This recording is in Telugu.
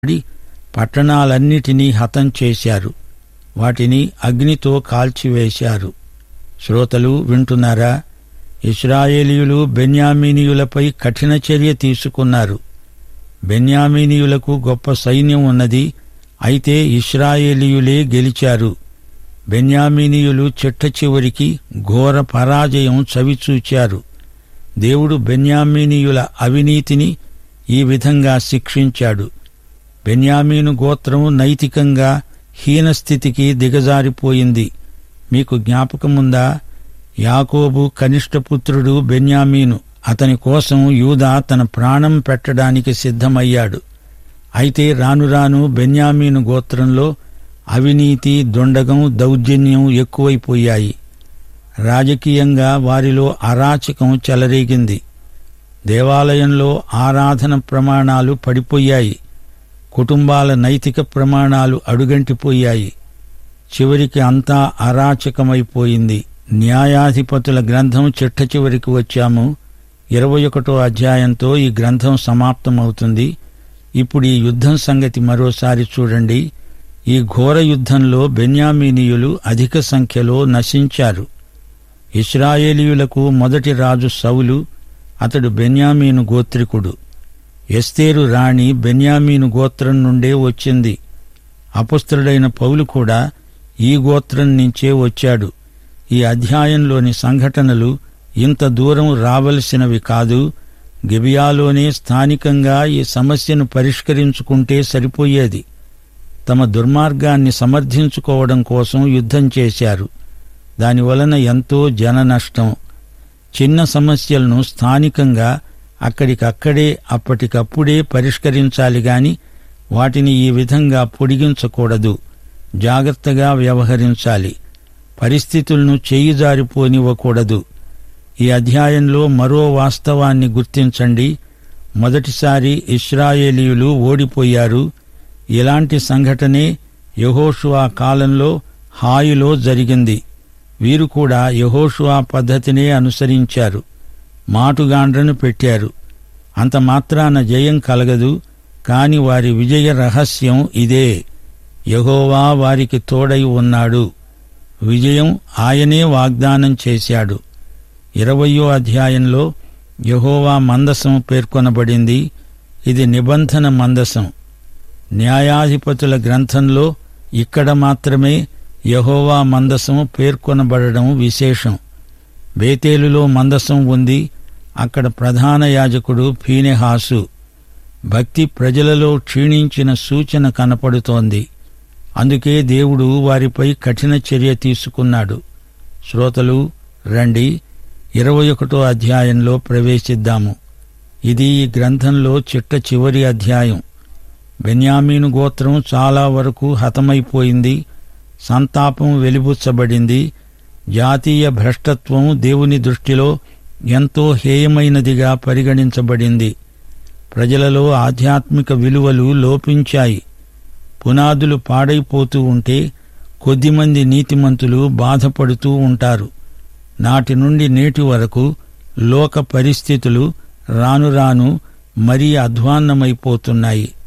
పడి పట్టణాలన్నిటినీ హతం చేశారు వాటిని అగ్నితో కాల్చివేశారు శ్రోతలు వింటున్నారా ఇస్రాయేలీయులు బెన్యామీనీయులపై కఠిన చర్య తీసుకున్నారు బెన్యామీనీయులకు గొప్ప సైన్యం ఉన్నది అయితే ఇస్రాయేలీయులే గెలిచారు బెన్యామీనీయులు చిట్ట చివరికి ఘోర పరాజయం చవిచూచారు దేవుడు బెన్యామీనీయుల అవినీతిని ఈ విధంగా శిక్షించాడు బెన్యామీను గోత్రం నైతికంగా హీనస్థితికి దిగజారిపోయింది మీకు జ్ఞాపకముందా యాకోబు కనిష్టపుత్రుడు బెన్యామీను అతని కోసం యూదా తన ప్రాణం పెట్టడానికి సిద్ధమయ్యాడు అయితే రాను రాను బెన్యామీను గోత్రంలో అవినీతి దొండగం దౌర్జన్యం ఎక్కువైపోయాయి రాజకీయంగా వారిలో అరాచకం చెలరేగింది దేవాలయంలో ఆరాధన ప్రమాణాలు పడిపోయాయి కుటుంబాల నైతిక ప్రమాణాలు అడుగంటిపోయాయి చివరికి అంతా అరాచకమైపోయింది న్యాయాధిపతుల గ్రంథం చిట్ట చివరికి వచ్చాము ఇరవై ఒకటో అధ్యాయంతో ఈ గ్రంథం సమాప్తమవుతుంది ఇప్పుడు ఈ యుద్ధం సంగతి మరోసారి చూడండి ఈ ఘోర యుద్ధంలో బెన్యామీనీయులు అధిక సంఖ్యలో నశించారు ఇస్రాయేలీయులకు మొదటి రాజు సౌలు అతడు బెన్యామీను గోత్రికుడు ఎస్తేరు రాణి బెన్యామీను గోత్రం నుండే వచ్చింది అపుస్త్రుడైన పౌలు కూడా ఈ గోత్రం నుంచే వచ్చాడు ఈ అధ్యాయంలోని సంఘటనలు ఇంత దూరం రావలసినవి కాదు గిబియాలోనే స్థానికంగా ఈ సమస్యను పరిష్కరించుకుంటే సరిపోయేది తమ దుర్మార్గాన్ని సమర్థించుకోవడం కోసం యుద్ధం చేశారు దానివలన ఎంతో జన నష్టం చిన్న సమస్యలను స్థానికంగా అక్కడికక్కడే అప్పటికప్పుడే పరిష్కరించాలి గాని వాటిని ఈ విధంగా పొడిగించకూడదు జాగ్రత్తగా వ్యవహరించాలి పరిస్థితులను చేయి జారిపోనివ్వకూడదు ఈ అధ్యాయంలో మరో వాస్తవాన్ని గుర్తించండి మొదటిసారి ఇస్రాయేలీయులు ఓడిపోయారు ఇలాంటి సంఘటనే యహోషువా కాలంలో హాయిలో జరిగింది వీరు కూడా యహోషువా పద్ధతినే అనుసరించారు మాటుగాండ్రను పెట్టారు అంత మాత్రాన జయం కలగదు కాని వారి విజయ రహస్యం ఇదే యహోవా వారికి తోడై ఉన్నాడు విజయం ఆయనే వాగ్దానం చేశాడు ఇరవయో అధ్యాయంలో యహోవా మందసం పేర్కొనబడింది ఇది నిబంధన మందసం న్యాయాధిపతుల గ్రంథంలో ఇక్కడ మాత్రమే యహోవా మందసం పేర్కొనబడడం విశేషం బేతేలులో మందసం ఉంది అక్కడ ప్రధాన యాజకుడు ఫీనెహాసు భక్తి ప్రజలలో క్షీణించిన సూచన కనపడుతోంది అందుకే దేవుడు వారిపై కఠిన చర్య తీసుకున్నాడు శ్రోతలు రండి ఇరవై ఒకటో అధ్యాయంలో ప్రవేశిద్దాము ఇది ఈ గ్రంథంలో చిట్ట చివరి అధ్యాయం బెన్యామీను గోత్రం చాలా వరకు హతమైపోయింది సంతాపం వెలిబుచ్చబడింది జాతీయ భ్రష్టత్వం దేవుని దృష్టిలో ఎంతో హేయమైనదిగా పరిగణించబడింది ప్రజలలో ఆధ్యాత్మిక విలువలు లోపించాయి పునాదులు పాడైపోతూ ఉంటే కొద్దిమంది నీతిమంతులు బాధపడుతూ ఉంటారు నాటి నుండి నేటి వరకు లోక పరిస్థితులు రాను రాను మరీ అధ్వాన్నమైపోతున్నాయి